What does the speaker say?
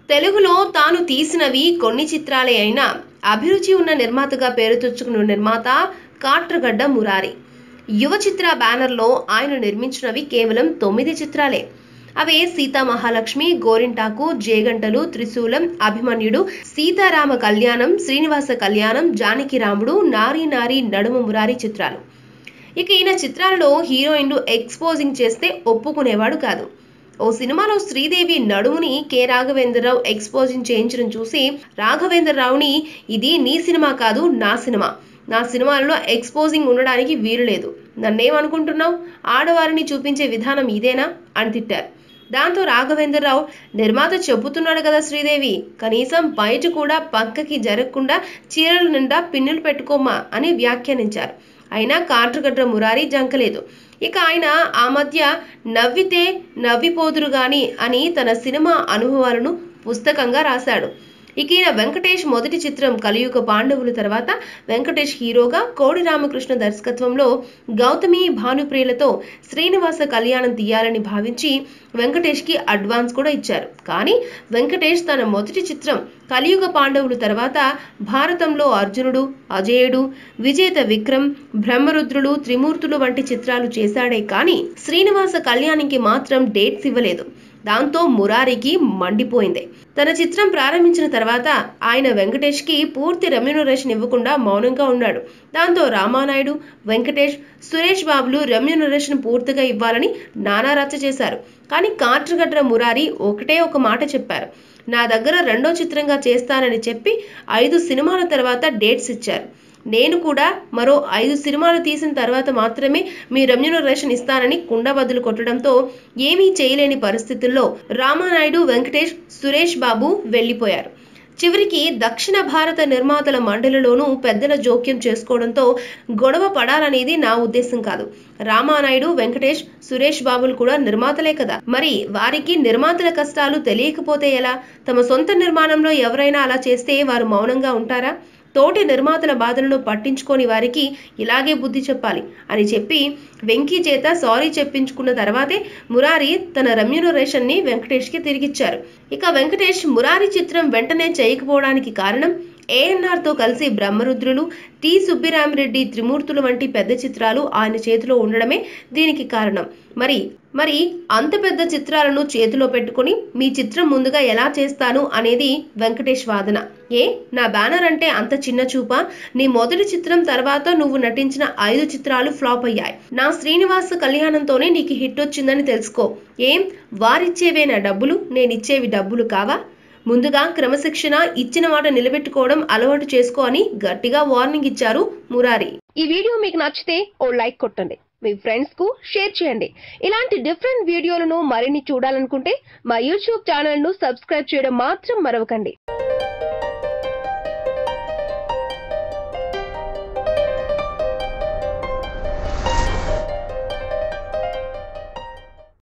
తెలుగులో తాను తీసినవి కొన్ని చిత్రాలే అయినా అభిరుచి ఉన్న నిర్మాతగా పేరు తెచ్చుకున్న నిర్మాత కాట్రగడ్డ మురారి యువ చిత్ర బ్యానర్లో ఆయన నిర్మించినవి కేవలం తొమ్మిది చిత్రాలే అవే సీతా మహాలక్ష్మి గోరింటాకు జేగంటలు త్రిశూలం అభిమన్యుడు సీతారామ కళ్యాణం శ్రీనివాస కళ్యాణం జానకి రాముడు నారీ నారీ నడుమ మురారి చిత్రాలు ఇక ఈయన చిత్రాలలో హీరోయిన్లు ఎక్స్పోజింగ్ చేస్తే ఒప్పుకునేవాడు కాదు ఓ సినిమాలో శ్రీదేవి నడుముని కె రాఘవేంద్రరావు ఎక్స్పోజింగ్ చేయించడం చూసి రాఘవేంద్రరావుని ఇది నీ సినిమా కాదు నా సినిమా నా సినిమాలలో ఎక్స్పోజింగ్ ఉండడానికి వీలు లేదు నన్నేమనుకుంటున్నావు ఆడవారిని చూపించే విధానం ఇదేనా అని తిట్టారు దాంతో రాఘవేంద్రరావు నిర్మాత చెబుతున్నాడు కదా శ్రీదేవి కనీసం బయట కూడా పక్కకి జరగకుండా చీరల నిండా పిన్నులు పెట్టుకోమా అని వ్యాఖ్యానించారు అయినా కాట్రగడ్డ మురారి జంకలేదు ఇక ఆయన ఆ మధ్య నవ్వితే నవ్విపోదురు గాని అని తన సినిమా అనుభవాలను పుస్తకంగా రాశాడు ఇక ఈయన వెంకటేష్ మొదటి చిత్రం కలియుగ పాండవుల తర్వాత వెంకటేష్ హీరోగా కోడి రామకృష్ణ దర్శకత్వంలో గౌతమి భానుప్రియులతో శ్రీనివాస కళ్యాణం తీయాలని భావించి వెంకటేష్కి అడ్వాన్స్ కూడా ఇచ్చారు కానీ వెంకటేష్ తన మొదటి చిత్రం కలియుగ పాండవులు తర్వాత భారతంలో అర్జునుడు అజేయుడు విజేత విక్రమ్ బ్రహ్మరుద్రుడు త్రిమూర్తులు వంటి చిత్రాలు చేశాడే కానీ శ్రీనివాస కళ్యాణికి మాత్రం డేట్స్ ఇవ్వలేదు దాంతో మురారికి మండిపోయింది తన చిత్రం ప్రారంభించిన తర్వాత ఆయన వెంకటేష్కి పూర్తి రెమ్యునరేషన్ ఇవ్వకుండా మౌనంగా ఉన్నాడు దాంతో రామానాయుడు వెంకటేష్ సురేష్ బాబులు రెమ్యునరేషన్ పూర్తిగా ఇవ్వాలని నానా రచ్చ చేశారు కానీ కాట్రగడ్ర మురారి ఒకటే ఒక మాట చెప్పారు నా దగ్గర రెండో చిత్రంగా చేస్తానని చెప్పి ఐదు సినిమాల తర్వాత డేట్స్ ఇచ్చారు నేను కూడా మరో ఐదు సినిమాలు తీసిన తర్వాత మాత్రమే మీ రెమ్యునరేషన్ ఇస్తానని కుండబద్దులు కొట్టడంతో ఏమీ చేయలేని పరిస్థితుల్లో రామానాయుడు వెంకటేష్ సురేష్ బాబు వెళ్లిపోయారు చివరికి దక్షిణ భారత నిర్మాతల మండలిలోనూ పెద్దల జోక్యం చేసుకోవడంతో గొడవ పడాలనేది నా ఉద్దేశం కాదు రామానాయుడు వెంకటేష్ సురేష్ బాబులు కూడా నిర్మాతలే కదా మరి వారికి నిర్మాతల కష్టాలు తెలియకపోతే ఎలా తమ సొంత నిర్మాణంలో ఎవరైనా అలా చేస్తే వారు మౌనంగా ఉంటారా తోటి నిర్మాతల బాధలను పట్టించుకోని వారికి ఇలాగే బుద్ధి చెప్పాలి అని చెప్పి వెంకీ చేత సారీ చెప్పించుకున్న తర్వాతే మురారి తన రెమ్యూనరేషన్ ని వెంకటేష్ కి తిరిగిచ్చారు ఇక వెంకటేష్ మురారి చిత్రం వెంటనే చేయకపోవడానికి కారణం ఏఎన్ఆర్ తో కలిసి బ్రహ్మరుద్రులు టి సుబ్బిరామిరెడ్డి త్రిమూర్తులు వంటి పెద్ద చిత్రాలు ఆయన చేతిలో ఉండడమే దీనికి కారణం మరి మరి అంత పెద్ద చిత్రాలను చేతిలో పెట్టుకుని మీ చిత్రం ముందుగా ఎలా చేస్తాను అనేది వెంకటేష్ వాదన ఏ నా బ్యానర్ అంటే అంత చిన్న చూప నీ మొదటి చిత్రం తర్వాత నువ్వు నటించిన ఐదు చిత్రాలు ఫ్లాప్ అయ్యాయి నా శ్రీనివాస కళ్యాణంతోనే నీకు హిట్ వచ్చిందని తెలుసుకో ఏం వారిచ్చేవేనా డబ్బులు నేనిచ్చేవి డబ్బులు కావా ముందుగా క్రమశిక్షణ ఇచ్చిన మాట నిలబెట్టుకోవడం అలవాటు చేసుకో అని గట్టిగా వార్నింగ్ ఇచ్చారు మురారి ఈ వీడియో మీకు నచ్చితే ఓ లైక్ కొట్టండి మీ ఫ్రెండ్స్ కు షేర్ చేయండి ఇలాంటి డిఫరెంట్ వీడియోలను మరిన్ని చూడాలనుకుంటే మా యూట్యూబ్ ఛానల్ ను సబ్స్క్రైబ్ చేయడం మాత్రం మరవకండి